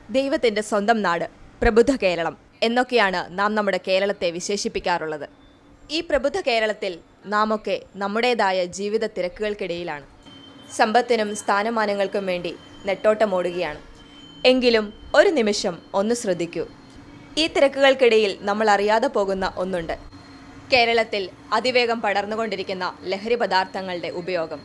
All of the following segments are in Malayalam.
ദൈവത്തിന്റെ സ്വന്തം നാട് പ്രബുദ്ധ കേരളം എന്നൊക്കെയാണ് നാം നമ്മുടെ കേരളത്തെ വിശേഷിപ്പിക്കാറുള്ളത് ഈ പ്രബുദ്ധ കേരളത്തിൽ നാം ഒക്കെ നമ്മുടേതായ ജീവിത തിരക്കുകൾക്കിടയിലാണ് സമ്പത്തിനും സ്ഥാനമാനങ്ങൾക്കും വേണ്ടി നെട്ടോട്ടമോടുകയാണ് എങ്കിലും ഒരു നിമിഷം ഒന്ന് ശ്രദ്ധിക്കൂ ഈ തിരക്കുകൾക്കിടയിൽ നമ്മൾ അറിയാതെ പോകുന്ന ഒന്നുണ്ട് കേരളത്തിൽ അതിവേഗം പടർന്നുകൊണ്ടിരിക്കുന്ന ലഹരി പദാർത്ഥങ്ങളുടെ ഉപയോഗം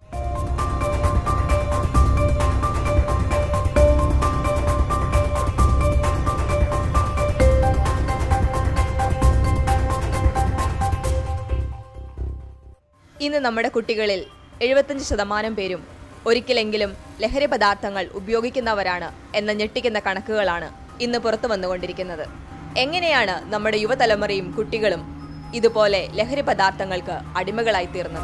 ഇന്ന് നമ്മുടെ കുട്ടികളിൽ എഴുപത്തഞ്ച് ശതമാനം പേരും ഒരിക്കലെങ്കിലും ലഹരി പദാർത്ഥങ്ങൾ ഉപയോഗിക്കുന്നവരാണ് എന്ന ഞെട്ടിക്കുന്ന കണക്കുകളാണ് ഇന്ന് പുറത്തു വന്നുകൊണ്ടിരിക്കുന്നത് എങ്ങനെയാണ് നമ്മുടെ യുവതലമുറയും കുട്ടികളും ഇതുപോലെ ലഹരി പദാർത്ഥങ്ങൾക്ക് അടിമകളായി തീർന്നത്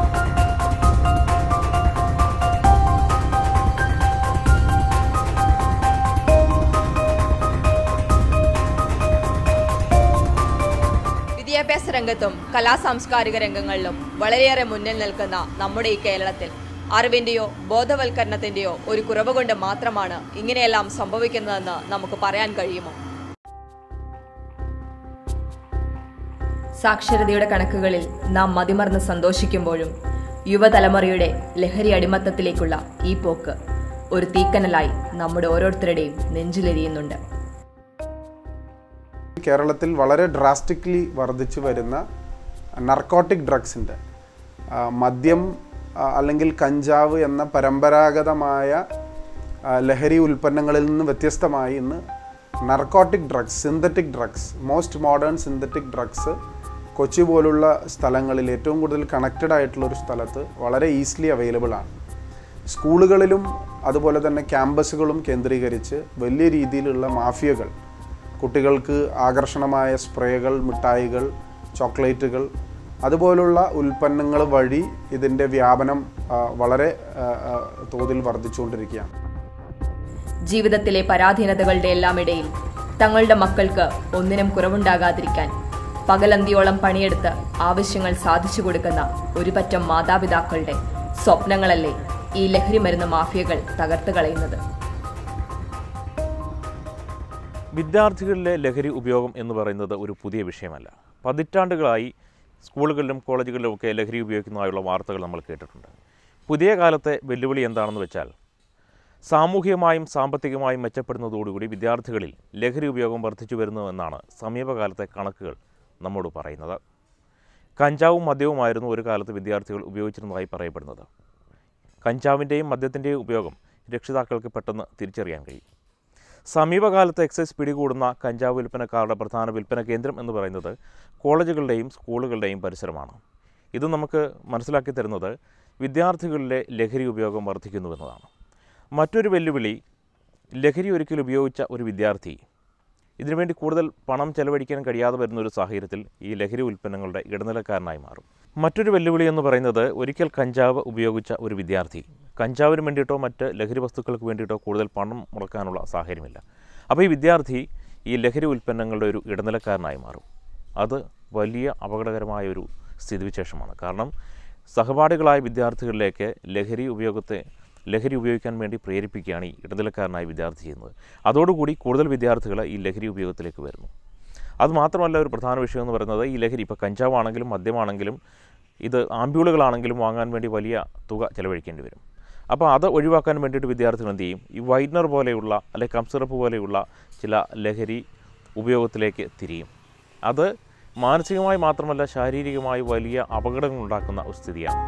വിദ്യാഭ്യാസ രംഗത്തും കലാസാംസ്കാരിക രംഗങ്ങളിലും വളരെയേറെ മുന്നിൽ നിൽക്കുന്ന നമ്മുടെ ഈ കേരളത്തിൽ അറിവിന്റെയോ ബോധവൽക്കരണത്തിന്റെയോ ഒരു കുറവ് കൊണ്ട് മാത്രമാണ് ഇങ്ങനെയെല്ലാം സംഭവിക്കുന്നതെന്ന് നമുക്ക് പറയാൻ കഴിയുമോ സാക്ഷരതയുടെ കണക്കുകളിൽ നാം മതിമറന്ന് സന്തോഷിക്കുമ്പോഴും യുവതലമുറയുടെ ലഹരി അടിമത്തത്തിലേക്കുള്ള ഈ പോക്ക് ഒരു തീക്കനലായി നമ്മുടെ ഓരോരുത്തരുടെയും നെഞ്ചിലെരിയുന്നുണ്ട് കേരളത്തിൽ വളരെ ഡ്രാസ്റ്റിക്കലി വർദ്ധിച്ചു വരുന്ന നർക്കോട്ടിക് ഡ്രഗ്സിൻ്റെ മദ്യം ആ, അല്ലെങ്കിൽ കഞ്ചാവ് എന്ന പരമ്പരാഗതമായ ആ, ലഹരി ഉൽപ്പന്നങ്ങളിൽ നിന്ന് വ്യത്യസ്തമായി ഇന്ന് narcotic drugs synthetic drugs most modern synthetic drugs Kochi പോലുള്ള സ്ഥലങ്ങളിൽ ഏറ്റവും കൂടുതൽ കണക്റ്റഡ് ആയിട്ടുള്ള ഒരു സ്ഥലത്ത് വളരെ ഈസിലി അവൈലബിൾ ആണ് സ്കൂളുകളിലും അതുപോലെ തന്നെ ക്യാമ്പസുകളും കേന്ദ്രീകരിച്ച് വലിയ രീതിയിലുള്ള മാഫിയകൾ കുട്ടികൾക്ക് ആകർഷണമായ സ്പ്രേകൾ മിഠായികൾ ചോക്ലേറ്റുകൾ അതുപോലുള്ള ഉൽപ്പന്നങ്ങൾ വഴി ഇതിൻ്റെ വ്യാപനം ആ, വളരെ ആ, ആ, തോതിൽ വർദ്ധിച്ചുകൊണ്ടിരിക്കുകയാണ് ജീവിതത്തിലെ പരാധീനതകളുടെ എല്ലാം ഇടയിൽ തങ്ങളുടെ മക്കൾക്ക് ഒന്നിനും കുറവുണ്ടാകാതിരിക്കാൻ പകലന്തിയോളം പണിയെടുത്ത് ആവശ്യങ്ങൾ സാധിച്ചു കൊടുക്കുന്ന ഒരു പറ്റം മാതാപിതാക്കളുടെ സ്വപ്നങ്ങളല്ലേ ഈ ലഹരി മരുന്ന് മാഫിയകൾ തകർത്ത് കളയുന്നത് വിദ്യാർത്ഥികളിലെ ലഹരി ഉപയോഗം എന്ന് പറയുന്നത് ഒരു പുതിയ വിഷയമല്ല പതിറ്റാണ്ടുകളായി സ്കൂളുകളിലും കോളേജുകളിലും ഒക്കെ ലഹരി ഉപയോഗിക്കുന്നതായുള്ള വാർത്തകൾ നമ്മൾ കേട്ടിട്ടുണ്ട് പുതിയ കാലത്തെ വെല്ലുവിളി എന്താണെന്ന് വെച്ചാൽ സാമൂഹികമായും സാമ്പത്തികമായും മെച്ചപ്പെടുന്നതോടുകൂടി വിദ്യാർത്ഥികളിൽ ലഹരി ഉപയോഗം വർദ്ധിച്ചു വരുന്നു എന്നാണ് സമീപകാലത്തെ കണക്കുകൾ നമ്മോട് പറയുന്നത് കഞ്ചാവും മദ്യവുമായിരുന്നു ഒരു കാലത്ത് വിദ്യാർത്ഥികൾ ഉപയോഗിച്ചിരുന്നതായി പറയപ്പെടുന്നത് കഞ്ചാവിൻ്റെയും മദ്യത്തിൻ്റെയും ഉപയോഗം രക്ഷിതാക്കൾക്ക് പെട്ടെന്ന് തിരിച്ചറിയാൻ കഴിയും സമീപകാലത്ത് എക്സൈസ് പിടികൂടുന്ന കഞ്ചാവ് വിൽപ്പനക്കാരുടെ പ്രധാന വിൽപ്പന കേന്ദ്രം എന്ന് പറയുന്നത് കോളേജുകളുടെയും സ്കൂളുകളുടെയും പരിസരമാണ് ഇത് നമുക്ക് മനസ്സിലാക്കി തരുന്നത് വിദ്യാർത്ഥികളിലെ ലഹരി ഉപയോഗം വർദ്ധിക്കുന്നുവെന്നതാണ് മറ്റൊരു വെല്ലുവിളി ലഹരി ഒരിക്കൽ ഉപയോഗിച്ച ഒരു വിദ്യാർത്ഥി ഇതിനുവേണ്ടി കൂടുതൽ പണം ചെലവഴിക്കാൻ കഴിയാതെ വരുന്ന ഒരു സാഹചര്യത്തിൽ ഈ ലഹരി ഉൽപ്പന്നങ്ങളുടെ ഇടനിലക്കാരനായി മാറും മറ്റൊരു വെല്ലുവിളി എന്ന് പറയുന്നത് ഒരിക്കൽ കഞ്ചാവ് ഉപയോഗിച്ച ഒരു വിദ്യാർത്ഥി കഞ്ചാവിന് വേണ്ടിയിട്ടോ മറ്റ് ലഹരി വസ്തുക്കൾക്ക് വേണ്ടിയിട്ടോ കൂടുതൽ പണം മുടക്കാനുള്ള സാഹചര്യമില്ല അപ്പോൾ ഈ വിദ്യാർത്ഥി ഈ ലഹരി ഉൽപ്പന്നങ്ങളുടെ ഒരു ഇടനിലക്കാരനായി മാറും അത് വലിയ അപകടകരമായ ഒരു സ്ഥിതിവിശേഷമാണ് കാരണം സഹപാഠികളായ വിദ്യാർത്ഥികളിലേക്ക് ലഹരി ഉപയോഗത്തെ ലഹരി ഉപയോഗിക്കാൻ വേണ്ടി പ്രേരിപ്പിക്കുകയാണ് ഈ ഇടനിലക്കാരനായ വിദ്യാർത്ഥി ചെയ്യുന്നത് അതോടുകൂടി കൂടുതൽ വിദ്യാർത്ഥികൾ ഈ ലഹരി ഉപയോഗത്തിലേക്ക് വരുന്നു അതുമാത്രമല്ല ഒരു പ്രധാന വിഷയം എന്ന് പറയുന്നത് ഈ ലഹരി ഇപ്പോൾ കഞ്ചാവാണെങ്കിലും മദ്യമാണെങ്കിലും ഇത് ആംബ്യൂളുകളാണെങ്കിലും വാങ്ങാൻ വേണ്ടി വലിയ തുക ചെലവഴിക്കേണ്ടി വരും അപ്പോൾ അത് ഒഴിവാക്കാൻ വേണ്ടിയിട്ട് വിദ്യാർത്ഥികൾ എന്ത് ചെയ്യും ഈ വൈറ്റ്നർ പോലെയുള്ള അല്ലെങ്കിൽ കംസിറപ്പ് പോലെയുള്ള ചില ലഹരി ഉപയോഗത്തിലേക്ക് തിരിയും അത് മാനസികമായി മാത്രമല്ല ശാരീരികമായി വലിയ അപകടങ്ങൾ ഉണ്ടാക്കുന്ന ഒരു സ്ഥിതിയാണ്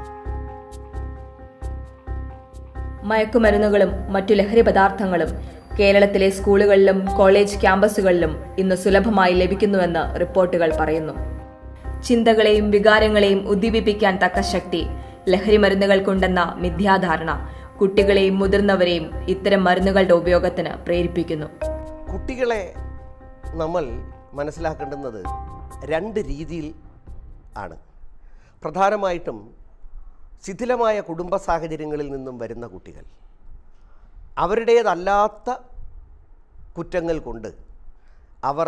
മയക്കുമരുന്നുകളും മറ്റു ലഹരി പദാർത്ഥങ്ങളും കേരളത്തിലെ സ്കൂളുകളിലും കോളേജ് ക്യാമ്പസുകളിലും ഇന്ന് സുലഭമായി ലഭിക്കുന്നുവെന്ന് റിപ്പോർട്ടുകൾ പറയുന്നു ചിന്തകളെയും വികാരങ്ങളെയും ഉദ്ദീപിപ്പിക്കാൻ തക്ക ശക്തി ലഹരി മരുന്നുകൾക്കുണ്ടെന്ന മിഥ്യാധാരണ കുട്ടികളെയും മുതിർന്നവരെയും ഇത്തരം മരുന്നുകളുടെ ഉപയോഗത്തിന് പ്രേരിപ്പിക്കുന്നു കുട്ടികളെ നമ്മൾ മനസ്സിലാക്കേണ്ടുന്നത് രണ്ട് രീതിയിൽ ആണ് പ്രധാനമായിട്ടും ശിഥിലമായ കുടുംബ സാഹചര്യങ്ങളിൽ നിന്നും വരുന്ന കുട്ടികൾ അവരുടേതല്ലാത്ത കുറ്റങ്ങൾ കൊണ്ട് അവർ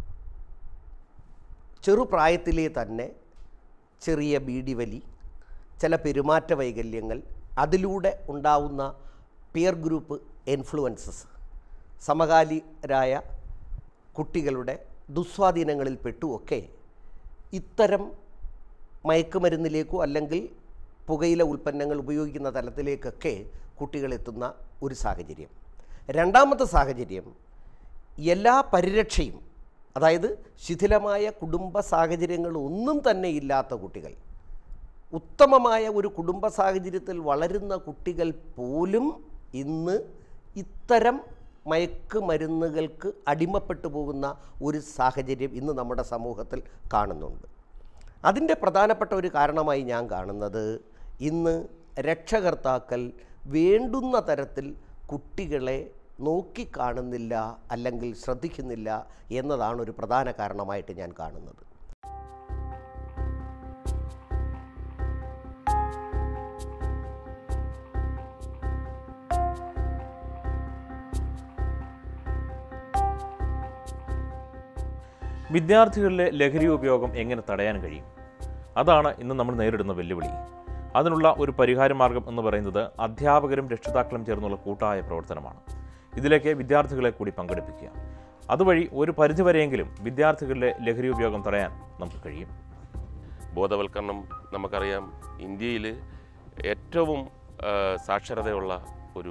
ചെറുപ്രായത്തിലെ തന്നെ ചെറിയ ബീഡിവലി ചില പെരുമാറ്റ വൈകല്യങ്ങൾ അതിലൂടെ ഉണ്ടാവുന്ന പിയർ ഗ്രൂപ്പ് ഇൻഫ്ലുവൻസസ് സമകാലികരായ കുട്ടികളുടെ ദുസ്വാധീനങ്ങളിൽ പെട്ടുമൊക്കെ ഇത്തരം മയക്കുമരുന്നിലേക്കോ അല്ലെങ്കിൽ പുകയില ഉൽപ്പന്നങ്ങൾ ഉപയോഗിക്കുന്ന തലത്തിലേക്കൊക്കെ കുട്ടികൾ എത്തുന്ന ഒരു സാഹചര്യം രണ്ടാമത്തെ സാഹചര്യം എല്ലാ പരിരക്ഷയും അതായത് ശിഥിലമായ കുടുംബ സാഹചര്യങ്ങൾ ഒന്നും തന്നെ ഇല്ലാത്ത കുട്ടികൾ ഉത്തമമായ ഒരു കുടുംബ സാഹചര്യത്തിൽ വളരുന്ന കുട്ടികൾ പോലും ഇന്ന് ഇത്തരം മയക്കുമരുന്നുകൾക്ക് അടിമപ്പെട്ടു പോകുന്ന ഒരു സാഹചര്യം ഇന്ന് നമ്മുടെ സമൂഹത്തിൽ കാണുന്നുണ്ട് അതിൻ്റെ പ്രധാനപ്പെട്ട ഒരു കാരണമായി ഞാൻ കാണുന്നത് ഇന്ന് രക്ഷകർത്താക്കൾ വേണ്ടുന്ന തരത്തിൽ കുട്ടികളെ നോക്കിക്കാണുന്നില്ല അല്ലെങ്കിൽ ശ്രദ്ധിക്കുന്നില്ല എന്നതാണ് ഒരു പ്രധാന കാരണമായിട്ട് ഞാൻ കാണുന്നത് വിദ്യാർത്ഥികളിലെ ലഹരി ഉപയോഗം എങ്ങനെ തടയാൻ കഴിയും അതാണ് ഇന്ന് നമ്മൾ നേരിടുന്ന വെല്ലുവിളി അതിനുള്ള ഒരു പരിഹാര മാർഗം എന്ന് പറയുന്നത് അധ്യാപകരും രക്ഷിതാക്കളും ചേർന്നുള്ള കൂട്ടായ പ്രവർത്തനമാണ് ഇതിലേക്ക് വിദ്യാർത്ഥികളെ കൂടി പങ്കെടുപ്പിക്കുക അതുവഴി ഒരു പരിധിവരെയെങ്കിലും വിദ്യാർത്ഥികളിലെ ലഹരി ഉപയോഗം തടയാൻ നമുക്ക് കഴിയും ബോധവൽക്കരണം നമുക്കറിയാം ഇന്ത്യയിൽ ഏറ്റവും ആ, സാക്ഷരതയുള്ള ഒരു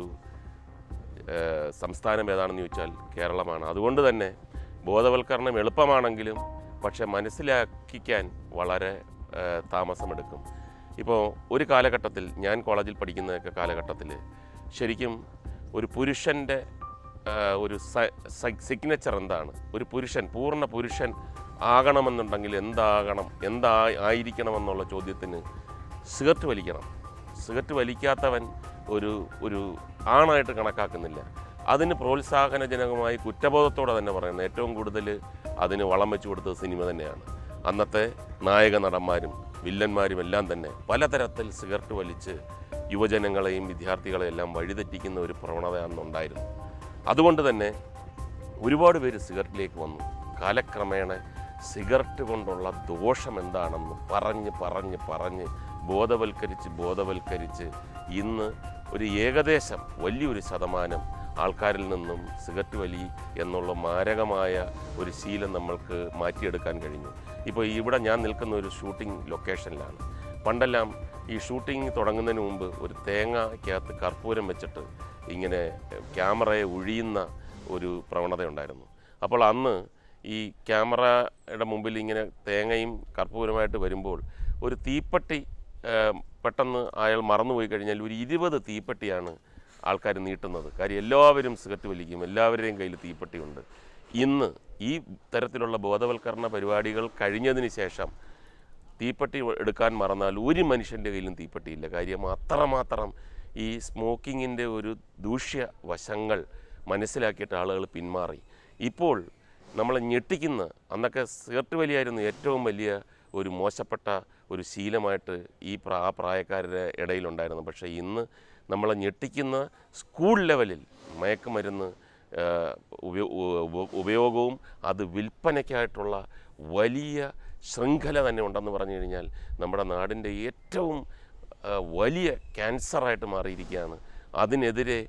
ആ, സംസ്ഥാനം ഏതാണെന്ന് ചോദിച്ചാൽ കേരളമാണ് അതുകൊണ്ട് തന്നെ ബോധവൽക്കരണം എളുപ്പമാണെങ്കിലും പക്ഷെ മനസ്സിലാക്കിക്കാൻ വളരെ ആ, താമസമെടുക്കും ഇപ്പോൾ ഒരു കാലഘട്ടത്തിൽ ഞാൻ കോളേജിൽ പഠിക്കുന്നതൊക്കെ കാലഘട്ടത്തിൽ ശരിക്കും ഒരു പുരുഷൻ്റെ ആ, ഒരു സിഗ്നേച്ചർ എന്താണ് ഒരു പുരുഷൻ പൂർണ്ണ പുരുഷൻ ആകണമെന്നുണ്ടെങ്കിൽ എന്താകണം എന്താ ആയിരിക്കണമെന്നുള്ള ചോദ്യത്തിന് സിഗരറ്റ് വലിക്കണം സിഗരറ്റ് വലിക്കാത്തവൻ ഒരു ഒരു ആണായിട്ട് കണക്കാക്കുന്നില്ല അതിന് പ്രോത്സാഹനജനകമായി കുറ്റബോധത്തോടെ തന്നെ പറയുന്നത് ഏറ്റവും കൂടുതൽ അതിന് വളം വെച്ചു കൊടുത്തത് സിനിമ തന്നെയാണ് അന്നത്തെ നായക നടന്മാരും വില്ലന്മാരും എല്ലാം തന്നെ പലതരത്തിൽ സിഗരറ്റ് വലിച്ച് യുവജനങ്ങളെയും വിദ്യാർത്ഥികളെയും എല്ലാം വഴിതെറ്റിക്കുന്ന ഒരു പ്രവണത അന്നുണ്ടായിരുന്നു അതുകൊണ്ട് തന്നെ ഒരുപാട് പേര് സിഗരറ്റിലേക്ക് വന്നു കാലക്രമേണ സിഗരറ്റ് കൊണ്ടുള്ള ദോഷം എന്താണെന്ന് പറഞ്ഞ് പറഞ്ഞ് പറഞ്ഞ് ബോധവൽക്കരിച്ച് ബോധവൽക്കരിച്ച് ഇന്ന് ഒരു ഏകദേശം വലിയൊരു ശതമാനം ആൾക്കാരിൽ നിന്നും സിഗരറ്റ് വലി എന്നുള്ള മാരകമായ ഒരു ശീലം നമ്മൾക്ക് മാറ്റിയെടുക്കാൻ കഴിഞ്ഞു ഇപ്പോൾ ഇവിടെ ഞാൻ നിൽക്കുന്ന ഒരു ഷൂട്ടിംഗ് ലൊക്കേഷനിലാണ് പണ്ടെല്ലാം ഈ ഷൂട്ടിംഗ് തുടങ്ങുന്നതിന് മുമ്പ് ഒരു തേങ്ങയ്ക്കകത്ത് കർപ്പൂരം വെച്ചിട്ട് ഇങ്ങനെ ക്യാമറയെ ഒഴിയുന്ന ഒരു പ്രവണതയുണ്ടായിരുന്നു അപ്പോൾ അന്ന് ഈ ക്യാമറയുടെ മുമ്പിൽ ഇങ്ങനെ തേങ്ങയും കർപ്പൂരമായിട്ട് വരുമ്പോൾ ഒരു തീപ്പെട്ടി ആ, പെട്ടെന്ന് അയാൾ മറന്നുപോയി കഴിഞ്ഞാൽ ഒരു ഇരുപത് തീപ്പെട്ടിയാണ് ആൾക്കാർ നീട്ടുന്നത് കാര്യം എല്ലാവരും സിഗരറ്റ് വലിക്കും എല്ലാവരുടെയും കയ്യിൽ തീപ്പെട്ടിയുണ്ട് ഇന്ന് ഈ തരത്തിലുള്ള ബോധവൽക്കരണ പരിപാടികൾ കഴിഞ്ഞതിന് ശേഷം തീപ്പെട്ടി എടുക്കാൻ മറന്നാൽ ഒരു മനുഷ്യൻ്റെ കയ്യിലും തീപ്പെട്ടിയില്ല കാര്യം അത്രമാത്രം ഈ സ്മോക്കിങ്ങിൻ്റെ ഒരു ദൂഷ്യ വശങ്ങൾ മനസ്സിലാക്കിയിട്ട് ആളുകൾ പിന്മാറി ഇപ്പോൾ നമ്മളെ ഞെട്ടിക്കുന്ന അന്നൊക്കെ സിഗരറ്റ് വലിയായിരുന്നു ഏറ്റവും വലിയ ഒരു മോശപ്പെട്ട ഒരു ശീലമായിട്ട് ഈ പ്രാ ആ പ്രായക്കാരുടെ ഇടയിലുണ്ടായിരുന്നു പക്ഷേ ഇന്ന് നമ്മളെ ഞെട്ടിക്കുന്ന സ്കൂൾ ലെവലിൽ മയക്കുമരുന്ന് ആ, ഉപയോ- ഉപ- ഉപയോഗവും അത് വിൽപ്പനയ്ക്കായിട്ടുള്ള വലിയ ശൃംഖല തന്നെ ഉണ്ടെന്ന് പറഞ്ഞു കഴിഞ്ഞാൽ നമ്മുടെ നാടിൻ്റെ ഏറ്റവും ആ, വലിയ ക്യാൻസറായിട്ട് മാറിയിരിക്കുകയാണ് അതിനെതിരെ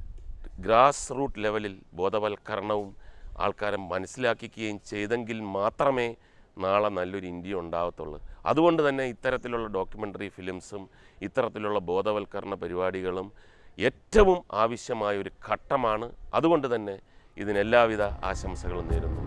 ഗ്രാസ് റൂട്ട് ലെവലിൽ ബോധവൽക്കരണവും ആൾക്കാരെ മനസ്സിലാക്കിക്കുകയും ചെയ്തെങ്കിൽ മാത്രമേ നാളെ നല്ലൊരു ഇന്ത്യ ഉണ്ടാവത്തുള്ളൂ അതുകൊണ്ട് തന്നെ ഇത്തരത്തിലുള്ള ഡോക്യുമെൻ്ററി ഫിലിംസും ഇത്തരത്തിലുള്ള ബോധവൽക്കരണ പരിപാടികളും ഏറ്റവും ആവശ്യമായ ഒരു ഘട്ടമാണ് അതുകൊണ്ട് തന്നെ ഇതിനെല്ലാവിധ ആശംസകളും നേരുന്നു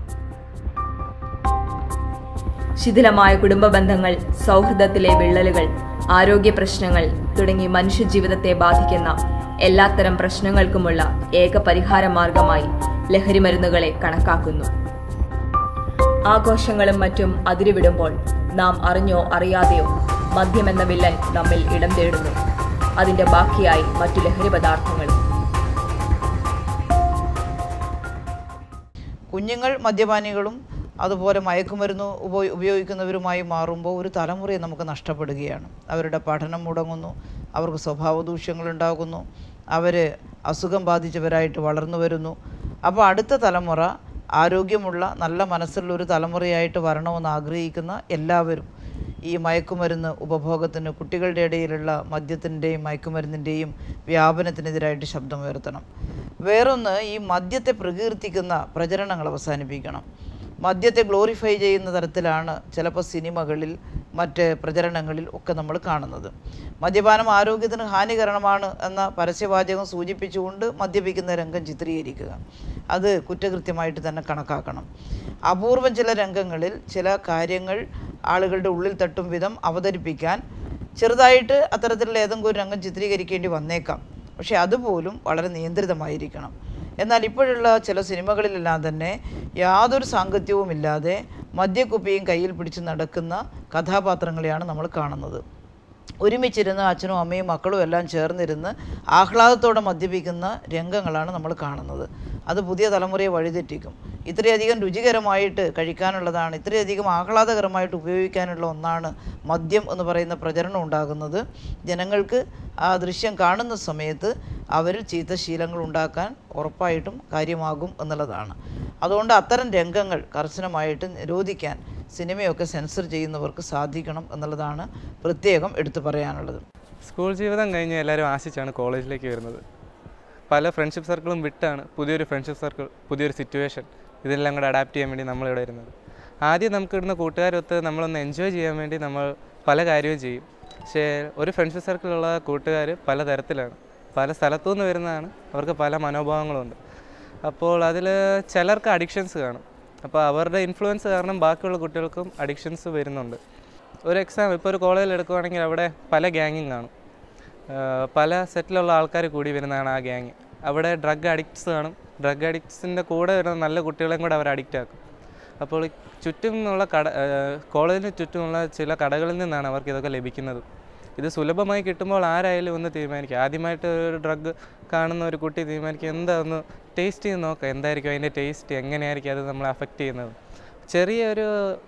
ശിഥിലമായ കുടുംബ ബന്ധങ്ങൾ സൗഹൃദത്തിലെ വിള്ളലുകൾ ആരോഗ്യ പ്രശ്നങ്ങൾ തുടങ്ങി മനുഷ്യജീവിതത്തെ ബാധിക്കുന്ന എല്ലാത്തരം പ്രശ്നങ്ങൾക്കുമുള്ള ഏക പരിഹാര മാർഗമായി ലഹരിമരുന്നുകളെ കണക്കാക്കുന്നു ആഘോഷങ്ങളും മറ്റും അതിരുവിടുമ്പോൾ നാം അറിഞ്ഞോ അറിയാതെയോ മദ്യമെന്ന വില്ലൻ നമ്മിൽ ഇടം തേടുന്നു അതിന്റെ ബാക്കിയായി മറ്റു ലഹരി പദാർത്ഥങ്ങളും കുഞ്ഞുങ്ങൾ മദ്യപാനികളും അതുപോലെ മയക്കുമരുന്ന് ഉപയോ- ഉപയോഗിക്കുന്നവരുമായി മാറുമ്പോൾ ഒരു തലമുറയെ നമുക്ക് നഷ്ടപ്പെടുകയാണ് അവരുടെ പഠനം മുടങ്ങുന്നു അവർക്ക് സ്വഭാവ ദൂഷ്യങ്ങളുണ്ടാകുന്നു അവർ അസുഖം ബാധിച്ചവരായിട്ട് വളർന്നു വരുന്നു അപ്പോൾ അടുത്ത തലമുറ ആരോഗ്യമുള്ള നല്ല മനസ്സുള്ള ഒരു തലമുറയായിട്ട് വരണമെന്ന് ആഗ്രഹിക്കുന്ന എല്ലാവരും ഈ മയക്കുമരുന്ന് ഉപഭോഗത്തിന് കുട്ടികളുടെ ഇടയിലുള്ള മദ്യത്തിൻ്റെയും മയക്കുമരുന്നിൻ്റെയും വ്യാപനത്തിനെതിരായിട്ട് ശബ്ദമുയർത്തണം വേറൊന്ന് ഈ മദ്യത്തെ പ്രകീർത്തിക്കുന്ന പ്രചരണങ്ങൾ അവസാനിപ്പിക്കണം മദ്യത്തെ ഗ്ലോറിഫൈ ചെയ്യുന്ന തരത്തിലാണ് ചിലപ്പോൾ സിനിമകളിൽ മറ്റ് പ്രചരണങ്ങളിൽ ഒക്കെ നമ്മൾ കാണുന്നത് മദ്യപാനം ആരോഗ്യത്തിന് ഹാനികരമാണ് എന്ന പരസ്യവാചകം സൂചിപ്പിച്ചുകൊണ്ട് മദ്യപിക്കുന്ന രംഗം ചിത്രീകരിക്കുക അത് കുറ്റകൃത്യമായിട്ട് തന്നെ കണക്കാക്കണം അപൂർവം ചില രംഗങ്ങളിൽ ചില കാര്യങ്ങൾ ആളുകളുടെ ഉള്ളിൽ തട്ടും വിധം അവതരിപ്പിക്കാൻ ചെറുതായിട്ട് അത്തരത്തിലുള്ള ഏതെങ്കിലും ഒരു രംഗം ചിത്രീകരിക്കേണ്ടി വന്നേക്കാം പക്ഷേ അതുപോലും വളരെ നിയന്ത്രിതമായിരിക്കണം എന്നാൽ ഇപ്പോഴുള്ള ചില സിനിമകളിലെല്ലാം തന്നെ യാതൊരു സാങ്കത്യവുമില്ലാതെ മദ്യക്കുപ്പിയും കയ്യിൽ പിടിച്ച് നടക്കുന്ന കഥാപാത്രങ്ങളെയാണ് നമ്മൾ കാണുന്നത് ഒരുമിച്ചിരുന്ന് അച്ഛനും അമ്മയും മക്കളും എല്ലാം ചേർന്നിരുന്ന് ആഹ്ലാദത്തോടെ മദ്യപിക്കുന്ന രംഗങ്ങളാണ് നമ്മൾ കാണുന്നത് അത് പുതിയ തലമുറയെ വഴിതെറ്റിക്കും ഇത്രയധികം രുചികരമായിട്ട് കഴിക്കാനുള്ളതാണ് ഇത്രയധികം ആഹ്ലാദകരമായിട്ട് ഉപയോഗിക്കാനുള്ള ഒന്നാണ് മദ്യം എന്ന് പറയുന്ന പ്രചരണം ഉണ്ടാകുന്നത് ജനങ്ങൾക്ക് ആ ദൃശ്യം കാണുന്ന സമയത്ത് അവരിൽ ചീത്ത ശീലങ്ങൾ ഉണ്ടാക്കാൻ ഉറപ്പായിട്ടും കാര്യമാകും എന്നുള്ളതാണ് അതുകൊണ്ട് അത്തരം രംഗങ്ങൾ കർശനമായിട്ട് നിരോധിക്കാൻ സിനിമയൊക്കെ സെൻസർ ചെയ്യുന്നവർക്ക് സാധിക്കണം എന്നുള്ളതാണ് പ്രത്യേകം എടുത്തു പറയാനുള്ളത് സ്കൂൾ ജീവിതം കഴിഞ്ഞ് എല്ലാവരും ആശിച്ചാണ് കോളേജിലേക്ക് വരുന്നത് പല ഫ്രണ്ട്ഷിപ്പ് സർക്കിളും വിട്ടാണ് പുതിയൊരു ഫ്രണ്ട്ഷിപ്പ് സർക്കിൾ പുതിയൊരു സിറ്റുവേഷൻ ഇതെല്ലാം കൂടെ അഡാപ്റ്റ് ചെയ്യാൻ വേണ്ടി നമ്മളിവിടെ വരുന്നത് ആദ്യം നമുക്ക് ഇടുന്ന കൂട്ടുകാരൊത്ത് നമ്മളൊന്ന് എൻജോയ് ചെയ്യാൻ വേണ്ടി നമ്മൾ പല കാര്യവും ചെയ്യും പക്ഷേ ഒരു ഫ്രണ്ട്ഷിപ്പ് സർക്കിളുള്ള കൂട്ടുകാർ പല തരത്തിലാണ് പല സ്ഥലത്തു നിന്ന് വരുന്നതാണ് അവർക്ക് പല മനോഭാവങ്ങളുണ്ട് അപ്പോൾ അതിൽ ചിലർക്ക് അഡിക്ഷൻസ് കാണും അപ്പോൾ അവരുടെ ഇൻഫ്ലുവൻസ് കാരണം ബാക്കിയുള്ള കുട്ടികൾക്കും അഡിക്ഷൻസ് വരുന്നുണ്ട് ഒരു എക്സാം ഇപ്പോൾ ഒരു കോളേജിൽ എടുക്കുവാണെങ്കിൽ അവിടെ പല ഗ്യാങ്ങിങ് കാണും ആഹ് പല സെറ്റിലുള്ള ആൾക്കാർ കൂടി വരുന്നതാണ് ആ ഗ്യാങ് അവിടെ ഡ്രഗ് അഡിക്ട്സ് കാണും ഡ്രഗ് അഡിക്ട്സിൻ്റെ കൂടെ വരുന്ന നല്ല കുട്ടികളെയും കൂടെ അവർ അഡിക്റ്റ് ആക്കും അപ്പോൾ ഈ ചുറ്റുമുള്ള കട ആഹ് കോളേജിന് ചുറ്റുമുള്ള ചില കടകളിൽ നിന്നാണ് അവർക്ക് ഇതൊക്കെ ലഭിക്കുന്നത് ഇത് സുലഭമായി കിട്ടുമ്പോൾ ആരായാലും ഒന്ന് തീരുമാനിക്കുക ആദ്യമായിട്ട് ഒരു ഡ്രഗ് കാണുന്ന ഒരു കുട്ടി തീരുമാനിക്കുക എന്താ ഒന്ന് ടേസ്റ്റ് ചെയ്ത് നോക്കുക എന്തായിരിക്കും അതിൻ്റെ ടേസ്റ്റ് എങ്ങനെയായിരിക്കും അത് നമ്മളെ അഫക്റ്റ് ചെയ്യുന്നത് ചെറിയൊരു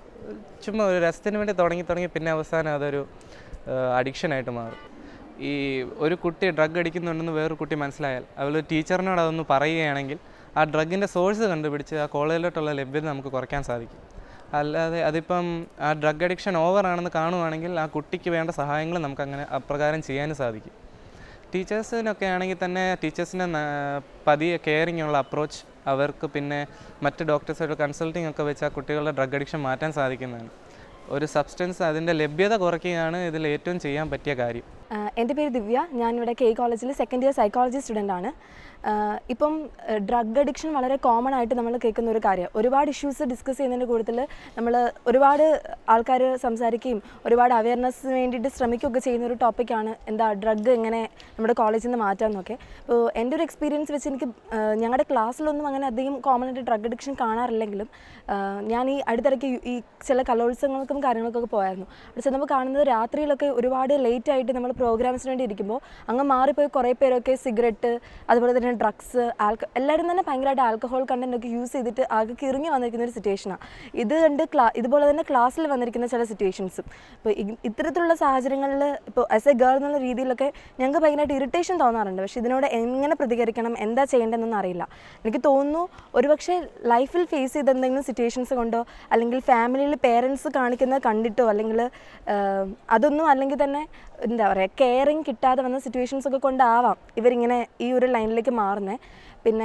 ചുമ്മാ ഒരു രസത്തിന് വേണ്ടി തുടങ്ങി തുടങ്ങി പിന്നെ അവസാനം അതൊരു അഡിക്ഷനായിട്ട് മാറും ഈ ഒരു കുട്ടി ഡ്രഗ് അടിക്കുന്നുണ്ടെന്ന് വേറൊരു കുട്ടി മനസ്സിലായാൽ അവൾ ടീച്ചറിനോട് അതൊന്ന് പറയുകയാണെങ്കിൽ ആ ഡ്രഗിൻ്റെ സോഴ്സ് കണ്ടുപിടിച്ച് ആ കോളേജിലോട്ടുള്ള ലഭ്യത നമുക്ക് കുറയ്ക്കാൻ സാധിക്കും അല്ലാതെ അതിപ്പം ആ ഡ്രഗ് അഡിക്ഷൻ ഓവർ ആണെന്ന് കാണുവാണെങ്കിൽ ആ കുട്ടിക്ക് വേണ്ട സഹായങ്ങൾ നമുക്ക് അങ്ങനെ അപ്രകാരം ചെയ്യാനും സാധിക്കും ടീച്ചേഴ്സിനൊക്കെ ആണെങ്കിൽ തന്നെ ടീച്ചേഴ്സിന് പതിയെ കെയറിങ് ഉള്ള അപ്രോച്ച് അവർക്ക് പിന്നെ മറ്റ് ഡോക്ടേഴ്സായിട്ട് കൺസൾട്ടിങ് ഒക്കെ വെച്ച് ആ കുട്ടികളുടെ ഡ്രഗ് അഡിക്ഷൻ മാറ്റാൻ സാധിക്കുന്നതാണ് ഒരു സബ്സ്റ്റൻസ് അതിൻ്റെ ലഭ്യത കുറയ്ക്കുകയാണ് ഇതിൽ ഏറ്റവും ചെയ്യാൻ പറ്റിയ കാര്യം ആഹ് എൻ്റെ പേര് ദിവ്യ ഞാനിവിടെ കെ കോളേജിൽ സെക്കൻഡ് ഇയർ സൈക്കോളജി സ്റ്റുഡൻ്റ് ആണ് ആഹ് ഇപ്പം ഡ്രഗ് അഡിക്ഷൻ വളരെ കോമൺ ആയിട്ട് നമ്മൾ കേൾക്കുന്ന ഒരു കാര്യം ഒരുപാട് ഇഷ്യൂസ് ഡിസ്കസ് ചെയ്യുന്നതിൻ്റെ കൂട്ടത്തിൽ നമ്മൾ ഒരുപാട് ആൾക്കാർ സംസാരിക്കുകയും ഒരുപാട് അവയർനെസ്സിന് വേണ്ടിയിട്ട് ശ്രമിക്കുകയൊക്കെ ചെയ്യുന്ന ഒരു ടോപ്പിക്കാണ് എന്താ ഡ്രഗ് എങ്ങനെ നമ്മുടെ കോളേജിൽ നിന്ന് മാറ്റാമെന്നൊക്കെ അപ്പോൾ എൻ്റെ ഒരു എക്സ്പീരിയൻസ് വെച്ച് എനിക്ക് ആഹ് ഞങ്ങളുടെ ക്ലാസ്സിലൊന്നും അങ്ങനെ അധികം കോമൺ ആയിട്ട് ഡ്രഗ് അഡിക്ഷൻ കാണാറില്ലെങ്കിലും ആഹ് ഞാൻ ഈ അടുത്തിടയ്ക്ക് യു- ഈ ചില കലോത്സവങ്ങൾക്കും കാര്യങ്ങൾക്കൊക്കെ പോയായിരുന്നു അവിടെ ചെന്നപ്പോൾ കാണുന്നത് രാത്രിയിലൊക്കെ ഒരുപാട് ലേറ്റ് ആയിട്ട് നമ്മൾ പ്രോഗ്രാംസിന് വേണ്ടി ഇരിക്കുമ്പോൾ അങ്ങ് മാറിപ്പോയി കുറേ പേരൊക്കെ സിഗരറ്റ് അതുപോലെ തന്നെ ഡ്രഗ്സ് ആൽക്ക എല്ലാവരും തന്നെ ഭയങ്കരമായിട്ട് ആൽക്കഹോൾ കണ്ടന്റ് ഒക്കെ യൂസ് ചെയ്തിട്ട് ആകെ കിറങ്ങി വന്നിരിക്കുന്ന ഒരു സിറ്റുവേഷനാണ് ഇത് കണ്ട് ക്ലാ ഇതുപോലെ തന്നെ ക്ലാസ്സിൽ വന്നിരിക്കുന്ന ചില സിറ്റുവേഷൻസും ഇപ്പോൾ ഇത്തരത്തിലുള്ള സാഹചര്യങ്ങളിൽ ഇപ്പോൾ ആസ് എ ഗേൾ എന്നുള്ള രീതിയിലൊക്കെ ഞങ്ങൾക്ക് ഭയങ്കരമായിട്ട് ഇറിറ്റേഷൻ തോന്നാറുണ്ട് പക്ഷേ ഇതിനോട് എങ്ങനെ പ്രതികരിക്കണം എന്താ ചെയ്യേണ്ടതെന്നൊന്നും അറിയില്ല എനിക്ക് തോന്നുന്നു ഒരുപക്ഷെ ലൈഫിൽ ഫേസ് ചെയ്ത എന്തെങ്കിലും സിറ്റുവേഷൻസ് കൊണ്ടോ അല്ലെങ്കിൽ ഫാമിലിയിൽ പേരൻസ് കാണിക്കുന്നത് കണ്ടിട്ടോ അല്ലെങ്കിൽ ആഹ്, അതൊന്നും അല്ലെങ്കിൽ തന്നെ എന്താ പറയുക കെയറിങ് കിട്ടാതെ വന്ന സിറ്റുവേഷൻസ് ഒക്കെ കൊണ്ടാവാം ഇവരിങ്ങനെ ഈ ഒരു ലൈനിലേക്ക് മാറുന്നത് പിന്നെ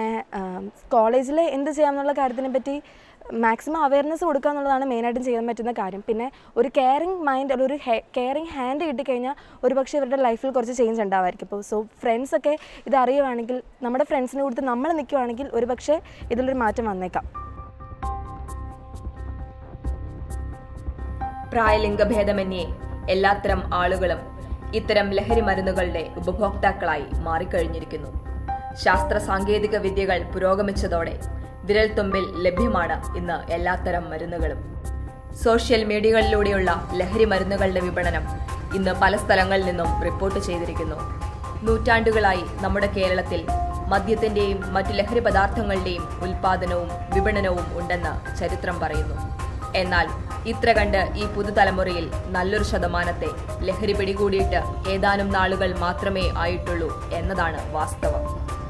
കോളേജിൽ എന്ത് ചെയ്യാമെന്നുള്ള കാര്യത്തിനെ പറ്റി മാക്സിമം അവയർനെസ് കൊടുക്കുക എന്നുള്ളതാണ് മെയിനായിട്ടും ചെയ്യാൻ പറ്റുന്ന കാര്യം പിന്നെ ഒരു കെയറിങ് മൈൻഡ് അല്ലെങ്കിൽ ഒരു കെയറിങ് ഹാൻഡ് കിട്ടിക്കഴിഞ്ഞാൽ ഒരു പക്ഷേ ഇവരുടെ ലൈഫിൽ കുറച്ച് ചേഞ്ച് ഉണ്ടാവായിരിക്കും ഇപ്പോൾ സോ ഫ്രണ്ട്സൊക്കെ ഇത് അറിയുവാണെങ്കിൽ നമ്മുടെ ഫ്രണ്ട്സിനെ കൊടുത്ത് നമ്മൾ നിൽക്കുവാണെങ്കിൽ ഒരു പക്ഷേ ഇതിലൊരു മാറ്റം വന്നേക്കാം പ്രായലിംഗഭേദമന്യേ എല്ലാത്തരം ആളുകളും ഇത്തരം ലഹരി മരുന്നുകളുടെ ഉപഭോക്താക്കളായി മാറിക്കഴിഞ്ഞിരിക്കുന്നു ശാസ്ത്ര സാങ്കേതിക വിദ്യകൾ പുരോഗമിച്ചതോടെ വിരൽത്തുമ്പിൽ ലഭ്യമാണ് ഇന്ന് എല്ലാത്തരം മരുന്നുകളും സോഷ്യൽ മീഡിയകളിലൂടെയുള്ള ലഹരി മരുന്നുകളുടെ വിപണനം ഇന്ന് പല സ്ഥലങ്ങളിൽ നിന്നും റിപ്പോർട്ട് ചെയ്തിരിക്കുന്നു നൂറ്റാണ്ടുകളായി നമ്മുടെ കേരളത്തിൽ മദ്യത്തിന്റെയും മറ്റു ലഹരി പദാർത്ഥങ്ങളുടെയും ഉൽപാദനവും വിപണനവും ഉണ്ടെന്ന് ചരിത്രം പറയുന്നു എന്നാൽ ഇത്ര കണ്ട് ഈ പുതുതലമുറയിൽ നല്ലൊരു ശതമാനത്തെ ലഹരി പിടികൂടിയിട്ട് ഏതാനും നാളുകൾ മാത്രമേ ആയിട്ടുള്ളൂ എന്നതാണ് വാസ്തവം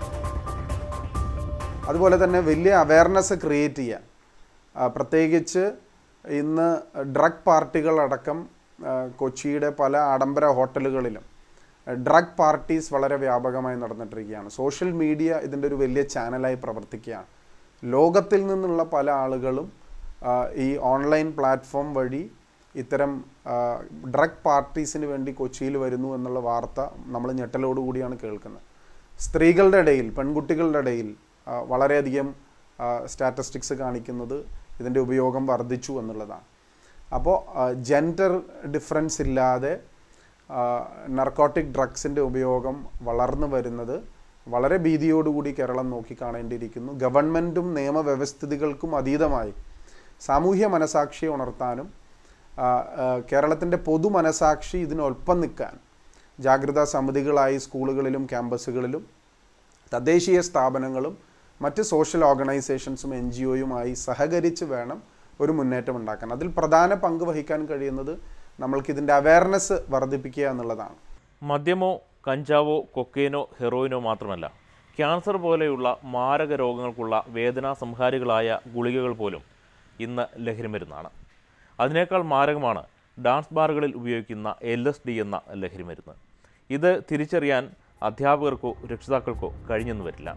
അതുപോലെ തന്നെ വലിയ അവയർനെസ് ക്രിയേറ്റ് ചെയ്യുക ആ, പ്രത്യേകിച്ച് ഇന്ന് ഡ്രഗ് പാർട്ടികളടക്കം ആ, കൊച്ചിയുടെ പല ആഡംബര ഹോട്ടലുകളിലും ഡ്രഗ് പാർട്ടീസ് വളരെ വ്യാപകമായി നടന്നിട്ടിരിക്കുകയാണ് സോഷ്യൽ മീഡിയ ഇതിൻ്റെ ഒരു വലിയ ചാനലായി പ്രവർത്തിക്കുകയാണ് ലോകത്തിൽ നിന്നുള്ള പല ആളുകളും ആ, ഈ ഓൺലൈൻ പ്ലാറ്റ്ഫോം വഴി ഇത്തരം ഡ്രഗ് പാർട്ടീസിന് വേണ്ടി കൊച്ചിയിൽ വരുന്നു എന്നുള്ള വാർത്ത നമ്മൾ ഞെട്ടലോടുകൂടിയാണ് കേൾക്കുന്നത് സ്ത്രീകളുടെ ഇടയിൽ പെൺകുട്ടികളുടെ ഇടയിൽ ആ, വളരെയധികം സ്റ്റാറ്റിസ്റ്റിക്സ് കാണിക്കുന്നത് ഇതിൻ്റെ ഉപയോഗം വർദ്ധിച്ചു എന്നുള്ളതാണ് അപ്പോൾ ജെൻഡർ ഡിഫറൻസ് ഇല്ലാതെ നർക്കോട്ടിക് ഡ്രഗ്സിൻ്റെ ഉപയോഗം വളർന്നു വരുന്നത് വളരെ ഭീതിയോടുകൂടി കേരളം നോക്കിക്കാണേണ്ടിയിരിക്കുന്നു ഗവൺമെൻറ്റും നിയമവ്യവസ്ഥിതികൾക്കും അതീതമായി സാമൂഹ്യ മനസാക്ഷിയെ ഉണർത്താനും കേരളത്തിൻ്റെ പൊതു മനസാക്ഷി ഇതിനൊപ്പം നിൽക്കാൻ ജാഗ്രതാ സമിതികളായി സ്കൂളുകളിലും ക്യാമ്പസുകളിലും തദ്ദേശീയ സ്ഥാപനങ്ങളും മറ്റ് സോഷ്യൽ ഓർഗനൈസേഷൻസും എൻ ജി ഒയുമായി സഹകരിച്ച് വേണം ഒരു മുന്നേറ്റം ഉണ്ടാക്കാൻ അതിൽ പ്രധാന പങ്ക് വഹിക്കാൻ കഴിയുന്നത് നമ്മൾക്ക് ഇതിൻ്റെ അവയർനെസ് വർദ്ധിപ്പിക്കുക എന്നുള്ളതാണ് മദ്യമോ കഞ്ചാവോ കൊക്കൈനോ ഹെറോയിനോ മാത്രമല്ല ക്യാൻസർ പോലെയുള്ള മാരക രോഗങ്ങൾക്കുള്ള വേദനാ സംഹാരികളായ ഗുളികകൾ പോലും ഇന്ന് ലഹരിമരുന്നാണ് അതിനേക്കാൾ മാരകമാണ് ഡാൻസ് ബാറുകളിൽ ഉപയോഗിക്കുന്ന എൽ എസ് ഡി എന്ന ലഹരിമരുന്ന് ഇത് തിരിച്ചറിയാൻ അധ്യാപകർക്കോ രക്ഷിതാക്കൾക്കോ കഴിഞ്ഞെന്ന് വരില്ല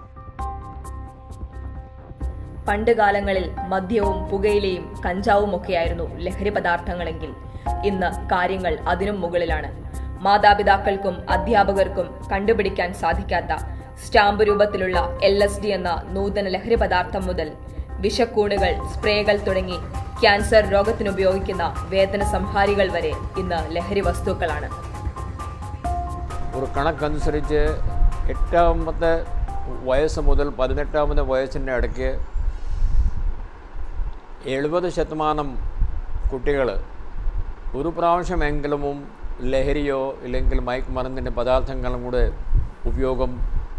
പണ്ട് കാലങ്ങളിൽ മദ്യവും പുകയിലയും കഞ്ചാവും ഒക്കെയായിരുന്നു ലഹരി പദാർത്ഥങ്ങളെങ്കിൽ ഇന്ന് കാര്യങ്ങൾ അതിനും മുകളിലാണ് മാതാപിതാക്കൾക്കും അധ്യാപകർക്കും കണ്ടുപിടിക്കാൻ സാധിക്കാത്ത സ്റ്റാമ്പ് രൂപത്തിലുള്ള എൽ എസ് ഡി എന്ന നൂതന ലഹരി പദാർത്ഥം മുതൽ വിഷക്കൂണുകൾ സ്പ്രേകൾ തുടങ്ങി ക്യാൻസർ രോഗത്തിനുപയോഗിക്കുന്ന വേദന സംഹാരികൾ വരെ ഇന്ന് ലഹരി വസ്തുക്കളാണ് ഒരു കണക്കനുസരിച്ച് എട്ടാമത്തെ വയസ്സ് മുതൽ പതിനെട്ടാമത്തെ വയസ്സിൻ്റെ ഇടയ്ക്ക് എഴുപത് ശതമാനം കുട്ടികൾ ഒരു പ്രാവശ്യമെങ്കിലും ലഹരിയോ ഇല്ലെങ്കിൽ മയക്കുമരുന്നിൻ്റെ പദാർത്ഥങ്ങളും കൂടെ ഉപയോഗം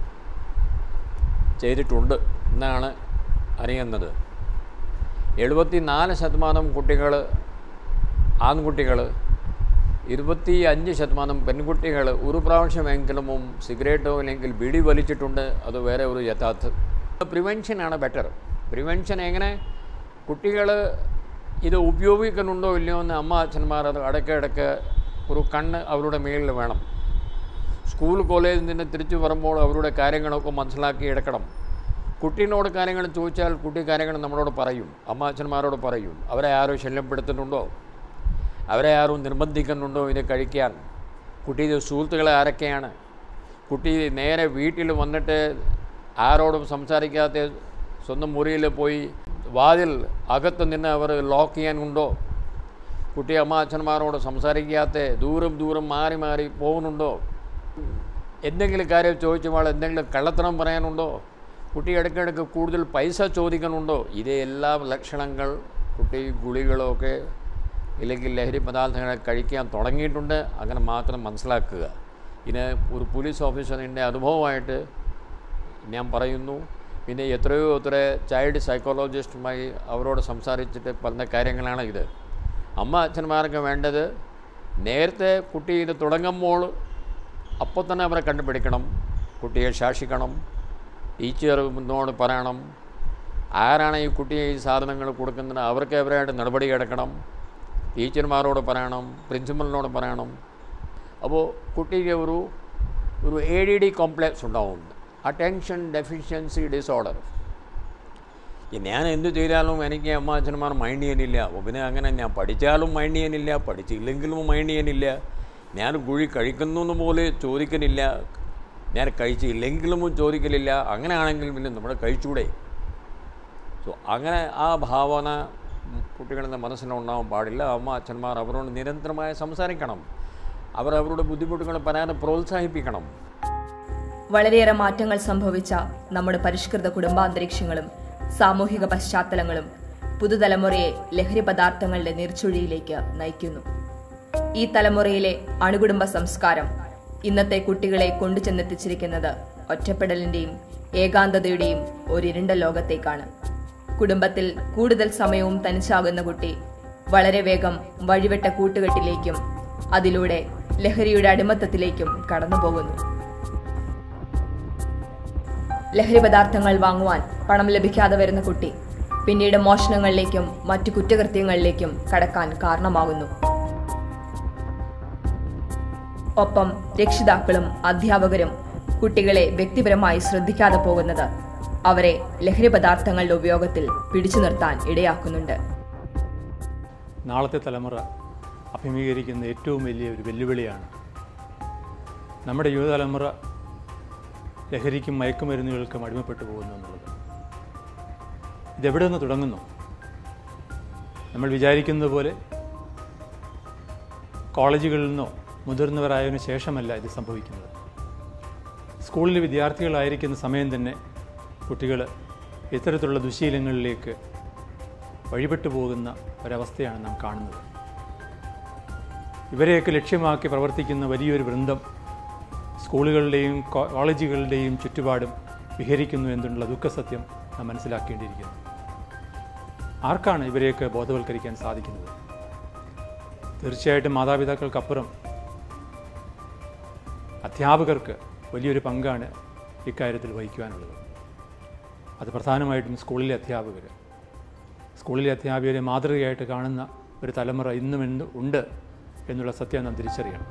ചെയ്തിട്ടുണ്ട് എന്നാണ് അറിയുന്നത് എഴുപത്തി നാല് ശതമാനം കുട്ടികൾ ആൺകുട്ടികൾ ഇരുപത്തി അഞ്ച് ശതമാനം പെൺകുട്ടികൾ ഒരു പ്രാവശ്യമെങ്കിലും സിഗരറ്റോ അല്ലെങ്കിൽ ബീഡി വലിച്ചിട്ടുണ്ട് അത് വേറെ ഒരു യഥാർത്ഥ പ്രിവെൻഷനാണ് ബെറ്റർ പ്രിവെൻഷൻ എങ്ങനെ കുട്ടികൾ ഇത് ഉപയോഗിക്കുന്നുണ്ടോ ഇല്ലയോ എന്ന് അമ്മ അച്ഛന്മാർ അത് ഇടയ്ക്കിടയ്ക്ക് ഒരു കണ്ണ് അവരുടെ മേളിൽ വേണം സ്കൂൾ കോളേജിൽ നിന്ന് തിരിച്ചു വരുമ്പോൾ അവരുടെ കാര്യങ്ങളൊക്കെ മനസ്സിലാക്കി എടുക്കണം കുട്ടീനോട് കാര്യങ്ങൾ ചോദിച്ചാൽ കുട്ടി കാര്യങ്ങൾ നമ്മളോട് പറയും അമ്മ അച്ഛന്മാരോട് പറയും അവരെ ആരോ ശല്യപ്പെടുത്തുന്നുണ്ടോ അവരെ ആരും നിർബന്ധിക്കുന്നുണ്ടോ ഇത് കഴിക്കാൻ കുട്ടിയുടെ സുഹൃത്തുക്കൾ ആരൊക്കെയാണ് കുട്ടി നേരെ വീട്ടിൽ വന്നിട്ട് ആരോടും സംസാരിക്കാത്ത സ്വന്തം മുറിയിൽ പോയി വാതിൽ അകത്ത് നിന്ന് അവർ ലോക്ക് ചെയ്യാനുണ്ടോ കുട്ടി അമ്മ അച്ഛന്മാരോട് സംസാരിക്കാത്ത ദൂരം ദൂരം മാറി മാറി പോകുന്നുണ്ടോ എന്തെങ്കിലും കാര്യം ചോദിച്ചപ്പോൾ എന്തെങ്കിലും കള്ളത്തരം പറയാനുണ്ടോ കുട്ടി ഇടയ്ക്കിടയ്ക്ക് കൂടുതൽ പൈസ ചോദിക്കുന്നുണ്ടോ ഇതെല്ലാം ലക്ഷണങ്ങൾ കുട്ടി ഗുളികളൊക്കെ ഇല്ലെങ്കിൽ ലഹരി പദാർത്ഥങ്ങൾ കഴിക്കാൻ തുടങ്ങിയിട്ടുണ്ട് അങ്ങനെ മാത്രം മനസ്സിലാക്കുക ഇതിന് ഒരു പോലീസ് ഓഫീസറിൻ്റെ അനുഭവമായിട്ട് ഞാൻ പറയുന്നു പിന്നെ എത്രയോ എത്ര ചൈൽഡ് സൈക്കോളജിസ്റ്റുമായി അവരോട് സംസാരിച്ചിട്ട് പറഞ്ഞ കാര്യങ്ങളാണ് ഇത് അമ്മ അച്ഛന്മാർക്ക് വേണ്ടത് നേരത്തെ കുട്ടി ഇത് തുടങ്ങുമ്പോൾ അപ്പോൾ തന്നെ അവരെ കണ്ടുപിടിക്കണം കുട്ടിയെ ശാസിക്കണം ടീച്ചർ മുന്നോട് പറയണം ആരാണ് ഈ കുട്ടിയെ ഈ സാധനങ്ങൾ കൊടുക്കുന്നത് അവർക്ക് അവരായിട്ട് നടപടി എടുക്കണം ടീച്ചർമാരോട് പറയണം പ്രിൻസിപ്പലിനോട് പറയണം അപ്പോൾ കുട്ടിക്ക് ഒരു ഒരു എ ഡി ഡി കോംപ്ലക്സ് ഉണ്ടാവും അറ്റൻഷൻ ഡെഫിഷ്യൻസി ഡിസോർഡർ ഞാൻ എന്ത് ചെയ്താലും എനിക്ക് അമ്മ അച്ഛന്മാർ മൈൻഡ് ചെയ്യാനില്ല അപ്പോൾ പിന്നെ അങ്ങനെ ഞാൻ പഠിച്ചാലും മൈൻഡ് ചെയ്യാനില്ല പഠിച്ചില്ലെങ്കിലും മൈൻഡ് ചെയ്യാനില്ല ഞാൻ കുഴി കഴിക്കുന്നു പോലെ ചോദിക്കുന്നില്ല ഞാൻ കഴിച്ചില്ലെങ്കിലും ചോദിക്കലില്ല അങ്ങനെയാണെങ്കിൽ പിന്നെ നമ്മൾ കഴിച്ചൂടെ സോ അങ്ങനെ ആ ഭാവന കുട്ടികളുടെ മനസ്സിലുണ്ടാവാൻ പാടില്ല അമ്മ അച്ഛന്മാർ അവരോട് നിരന്തരമായി സംസാരിക്കണം അവർ അവരുടെ ബുദ്ധിമുട്ടുകൾ പറയാൻ പ്രോത്സാഹിപ്പിക്കണം വളരെയേറെ മാറ്റങ്ങൾ സംഭവിച്ച നമ്മുടെ പരിഷ്കൃത കുടുംബാന്തരീക്ഷങ്ങളും സാമൂഹിക പശ്ചാത്തലങ്ങളും പുതുതലമുറയെ ലഹരി പദാർത്ഥങ്ങളുടെ നീർച്ചുഴിയിലേക്ക് നയിക്കുന്നു ഈ തലമുറയിലെ അണുകുടുംബ സംസ്കാരം ഇന്നത്തെ കുട്ടികളെ കൊണ്ടുചെന്നെത്തിച്ചിരിക്കുന്നത് ഒറ്റപ്പെടലിന്റെയും ഏകാന്തതയുടെയും ഒരിരുണ്ട ലോകത്തേക്കാണ് കുടുംബത്തിൽ കൂടുതൽ സമയവും തനിച്ചാകുന്ന കുട്ടി വളരെ വേഗം വഴിവിട്ട കൂട്ടുകെട്ടിലേക്കും അതിലൂടെ ലഹരിയുടെ അടിമത്തത്തിലേക്കും കടന്നുപോകുന്നു ലഹരി പദാർത്ഥങ്ങൾ വാങ്ങുവാൻ പണം ലഭിക്കാതെ വരുന്ന കുട്ടി പിന്നീട് മോഷണങ്ങളിലേക്കും മറ്റു കുറ്റകൃത്യങ്ങളിലേക്കും കടക്കാൻ കാരണമാകുന്നു ഒപ്പം രക്ഷിതാക്കളും അധ്യാപകരും കുട്ടികളെ വ്യക്തിപരമായി ശ്രദ്ധിക്കാതെ പോകുന്നത് അവരെ ലഹരി പദാർത്ഥങ്ങളുടെ ഉപയോഗത്തിൽ പിടിച്ചു നിർത്താൻ ഇടയാക്കുന്നുണ്ട് നാളത്തെ തലമുറ അഭിമുഖീകരിക്കുന്ന ഏറ്റവും വലിയ ഒരു വെല്ലുവിളിയാണ് നമ്മുടെ യുവതലമുറ ലഹരിക്കും മയക്കുമരുന്നുകൾക്കും അടിമപ്പെട്ടു പോകുന്നു എന്നുള്ളത് ഇതെവിടെ നിന്ന് തുടങ്ങുന്നു നമ്മൾ വിചാരിക്കുന്നത് പോലെ കോളേജുകളിൽ നിന്നോ മുതിർന്നവരായതിനു ശേഷമല്ല ഇത് സംഭവിക്കുന്നത് സ്കൂളിലെ വിദ്യാർത്ഥികളായിരിക്കുന്ന സമയം തന്നെ കുട്ടികൾ ഇത്തരത്തിലുള്ള ദുശീലങ്ങളിലേക്ക് വഴിപ്പെട്ടു പോകുന്ന ഒരവസ്ഥയാണ് നാം കാണുന്നത് ഇവരെയൊക്കെ ലക്ഷ്യമാക്കി പ്രവർത്തിക്കുന്ന വലിയൊരു വൃന്ദം സ്കൂളുകളുടെയും കോ- കോളേജുകളുടെയും ചുറ്റുപാടും വിഹരിക്കുന്നു എന്നുള്ള ദുഃഖസത്യം നാം മനസ്സിലാക്കേണ്ടിയിരിക്കുന്നു ആർക്കാണ് ഇവരെയൊക്കെ ബോധവൽക്കരിക്കാൻ സാധിക്കുന്നത് തീർച്ചയായിട്ടും മാതാപിതാക്കൾക്കപ്പുറം അധ്യാപകർക്ക് വലിയൊരു പങ്കാണ് ഇക്കാര്യത്തിൽ വഹിക്കുവാനുള്ളത് അത് പ്രധാനമായിട്ടും സ്കൂളിലെ അധ്യാപകർ സ്കൂളിലെ അധ്യാപകരെ മാതൃകയായിട്ട് കാണുന്ന ഒരു തലമുറ ഇന്നും ഇന്ന് ഉണ്ട് എന്നുള്ള സത്യം നാം തിരിച്ചറിയണം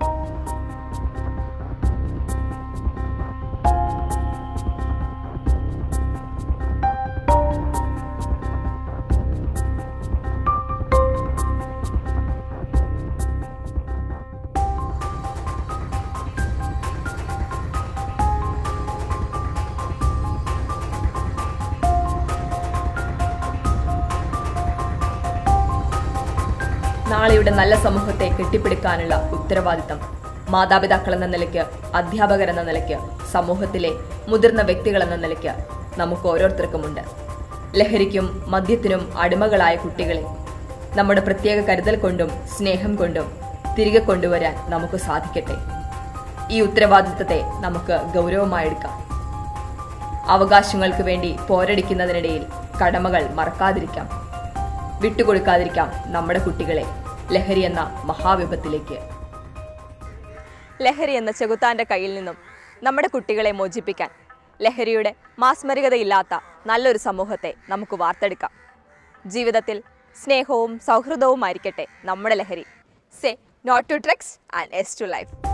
നാളെയുടെ നല്ല സമൂഹത്തെ കെട്ടിപ്പടുക്കാനുള്ള ഉത്തരവാദിത്തം മാതാപിതാക്കൾ എന്ന നിലയ്ക്ക് അധ്യാപകർ എന്ന നിലയ്ക്ക് സമൂഹത്തിലെ മുതിർന്ന വ്യക്തികൾ എന്ന നിലയ്ക്ക് നമുക്ക് ഓരോരുത്തർക്കുമുണ്ട് ലഹരിക്കും മദ്യത്തിനും അടിമകളായ കുട്ടികളെ നമ്മുടെ പ്രത്യേക കരുതൽ കൊണ്ടും സ്നേഹം കൊണ്ടും തിരികെ കൊണ്ടുവരാൻ നമുക്ക് സാധിക്കട്ടെ ഈ ഉത്തരവാദിത്തത്തെ നമുക്ക് ഗൗരവമായെടുക്കാം അവകാശങ്ങൾക്ക് വേണ്ടി പോരടിക്കുന്നതിനിടയിൽ കടമകൾ മറക്കാതിരിക്കാം വിട്ടുകൊടുക്കാതിരിക്കാം നമ്മുടെ കുട്ടികളെ ലഹരി എന്ന മഹാവിപത്തിലേക്ക് ലഹരി എന്ന ചെകുത്താന്റെ കയ്യിൽ നിന്നും നമ്മുടെ കുട്ടികളെ മോചിപ്പിക്കാൻ ലഹരിയുടെ മാസ്മരികതയില്ലാത്ത നല്ലൊരു സമൂഹത്തെ നമുക്ക് വാർത്തെടുക്കാം ജീവിതത്തിൽ സ്നേഹവും സൗഹൃദവുമായിരിക്കട്ടെ നമ്മുടെ ലഹരി say not to drugs and yes to life